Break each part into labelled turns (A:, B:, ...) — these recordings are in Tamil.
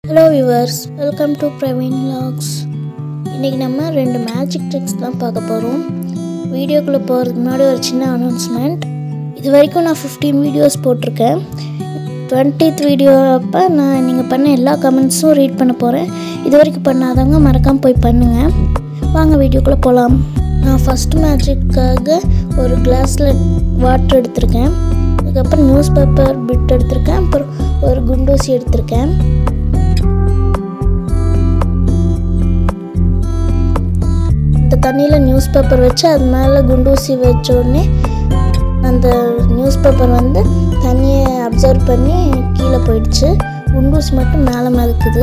A: hello viewers welcome to Praveen logs இன்றைக்கி நம்ம ரெண்டு மேஜிக் ட்ரிக்ஸ் தான் பார்க்க போகிறோம் வீடியோக்குள்ளே போகிறதுக்கு முன்னாடி ஒரு சின்ன அனௌன்ஸ்மெண்ட் இது வரைக்கும் நான் ஃபிஃப்டீன் வீடியோஸ் போட்டிருக்கேன் டுவெண்ட்டித் வீடியோ அப்போ நான் நீங்கள் பண்ண எல்லா கமெண்ட்ஸும் ரீட் பண்ண போகிறேன் இது வரைக்கும் பண்ணாதவங்க மறக்காமல் போய் பண்ணுங்கள் வாங்க வீடியோக்குள்ளே போகலாம் நான் ஃபஸ்ட் மேஜிக்காக ஒரு கிளாஸில் வாட்டர் எடுத்திருக்கேன் அதுக்கப்புறம் நியூஸ் பேப்பர் பிட் எடுத்திருக்கேன் அப்புறம் ஒரு குண்டூசி எடுத்திருக்கேன் இந்த தண்ணியில் நியூஸ் பேப்பர் வச்சு அது மேலே குண்டூசி வச்ச உடனே அந்த நியூஸ் பேப்பர் வந்து தண்ணியை அப்சர்வ் பண்ணி கீழே போயிடுச்சு குண்டூசி மட்டும் மேலே மிதக்குது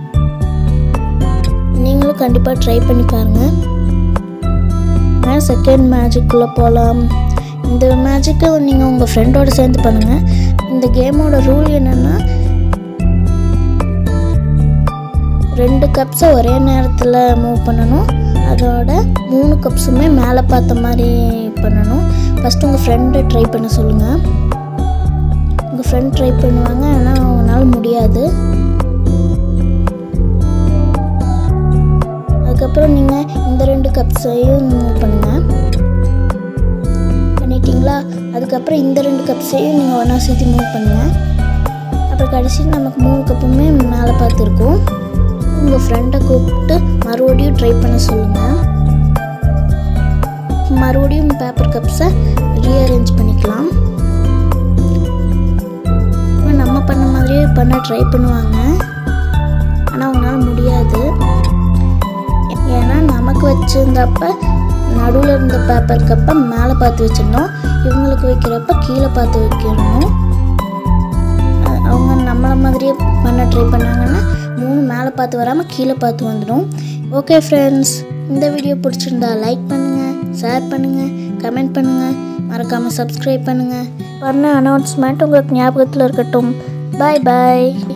A: நீங்களும் கண்டிப்பாக ட்ரை பண்ணி பாருங்கள் செகண்ட் மேஜிக்குள்ளே போகலாம் இந்த மேஜிக்கை நீங்கள் உங்கள் ஃப்ரெண்டோட சேர்ந்து பண்ணுங்கள் இந்த கேமோட ரூல் என்னென்னா ரெண்டு கப்ஸை ஒரே நேரத்தில் மூவ் பண்ணணும் அதோட மூணு கப்ஸுமே மேலே பார்த்த மாதிரி பண்ணணும் ஃபஸ்ட்டு உங்கள் ஃப்ரெண்டை ட்ரை பண்ண சொல்லுங்கள் உங்கள் ஃப்ரெண்ட் ட்ரை பண்ணுவாங்க ஆனால் அவங்களால முடியாது அதுக்கப்புறம் நீங்கள் இந்த ரெண்டு கப்ஸையும் மூவ் பண்ணுங்கள் பண்ணிட்டீங்களா அதுக்கப்புறம் இந்த ரெண்டு கப்ஸையும் நீங்கள் ஒன்றா சேர்த்து மூவ் பண்ணுங்கள் அப்புறம் கடைசியில் நமக்கு மூணு கப்புமே மேலே பார்த்துருக்கோம் உங்கள் ஃப்ரெண்டை கூப்பிட்டு மறுபடியும் ட்ரை பண்ண சொல்லுங்கள் மறுபடியும் பேப்பர் கப்ஸை ரீஅரேஞ்ச் பண்ணிக்கலாம் நம்ம பண்ண மாதிரியே பண்ண ட்ரை பண்ணுவாங்க ஆனால் அவங்களால முடியாது ஏன்னா நமக்கு வச்சுருந்தப்ப நடுவில் இருந்த பேப்பர் கப்பை மேலே பார்த்து வச்சிருந்தோம் இவங்களுக்கு வைக்கிறப்ப கீழே பார்த்து வைக்கணும் அவங்க நம்மளை மாதிரியே பண்ண ட்ரை பண்ணாங்கன்னா மூணு மேலே பார்த்து வராமல் கீழே பார்த்து வந்துடும் ஓகே ஃப்ரெண்ட்ஸ் இந்த வீடியோ பிடிச்சிருந்தா லைக் பண்ணுங்கள் ஷேர் பண்ணுங்கள் கமெண்ட் பண்ணுங்கள் மறக்காமல் சப்ஸ்கிரைப் பண்ணுங்கள் பண்ண அனௌன்ஸ்மெண்ட் உங்களுக்கு ஞாபகத்தில் இருக்கட்டும் பாய் பாய்